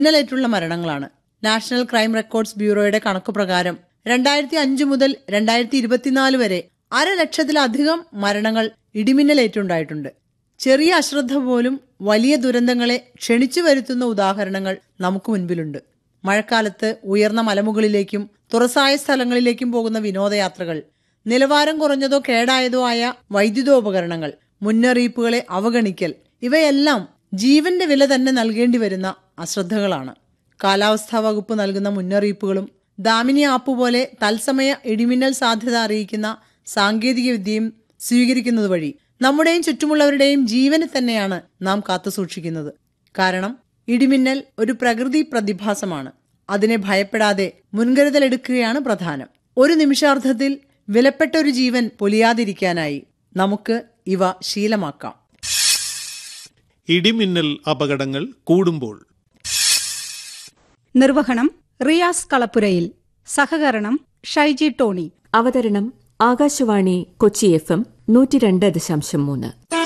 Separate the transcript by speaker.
Speaker 1: ഇന്നലേറ്റുള്ള മരണങ്ങളാണ് national crime records ബ്യൂറോയുടെ കണക്കു പ്രകാരം രണ്ടായിരത്തി അഞ്ച് മുതൽ രണ്ടായിരത്തി ഇരുപത്തിനാല് വരെ അര ലക്ഷത്തിലധികം മരണങ്ങൾ ഇടിമിന്നലേറ്റുണ്ടായിട്ടുണ്ട് ചെറിയ അശ്രദ്ധ പോലും വലിയ ദുരന്തങ്ങളെ ക്ഷണിച്ചു വരുത്തുന്ന ഉദാഹരണങ്ങൾ നമുക്ക് മുൻപിലുണ്ട് മഴക്കാലത്ത് ഉയർന്ന മലമുകളിലേക്കും തുറസായ സ്ഥലങ്ങളിലേക്കും പോകുന്ന വിനോദയാത്രകൾ നിലവാരം കുറഞ്ഞതോ കേടായതോ ആയ വൈദ്യുതോപകരണങ്ങൾ മുന്നറിയിപ്പുകളെ അവഗണിക്കൽ ഇവയെല്ലാം ജീവന്റെ വില തന്നെ നൽകേണ്ടി വരുന്ന അശ്രദ്ധകളാണ് കാലാവസ്ഥാ വകുപ്പ് നൽകുന്ന മുന്നറിയിപ്പുകളും ദാമിനി ആപ്പ് പോലെ തത്സമയ ഇടിമിന്നൽ സാധ്യത അറിയിക്കുന്ന സാങ്കേതിക വിദ്യയും സ്വീകരിക്കുന്നത് വഴി നമ്മുടെയും ചുറ്റുമുള്ളവരുടെയും ജീവനെ തന്നെയാണ് നാം കാത്തുസൂക്ഷിക്കുന്നത് കാരണം ഇടിമിന്നൽ ഒരു പ്രകൃതി പ്രതിഭാസമാണ് അതിനെ ഭയപ്പെടാതെ മുൻകരുതലെടുക്കുകയാണ് പ്രധാനം ഒരു നിമിഷാർദ്ധത്തിൽ വിലപ്പെട്ട ഒരു ജീവൻ പൊലിയാതിരിക്കാനായി നമുക്ക് ഇവ ശീലമാക്കാം
Speaker 2: ഇടിമിന്നൽ അപകടങ്ങൾ കൂടുമ്പോൾ
Speaker 3: നിർവഹണം റിയാസ് കളപ്പുരയിൽ സഹകരണം ഷൈജി ടോണി
Speaker 4: അവതരണം ആകാശവാണി കൊച്ചി എഫ് എം നൂറ്റി രണ്ട് ദശാംശം മൂന്ന്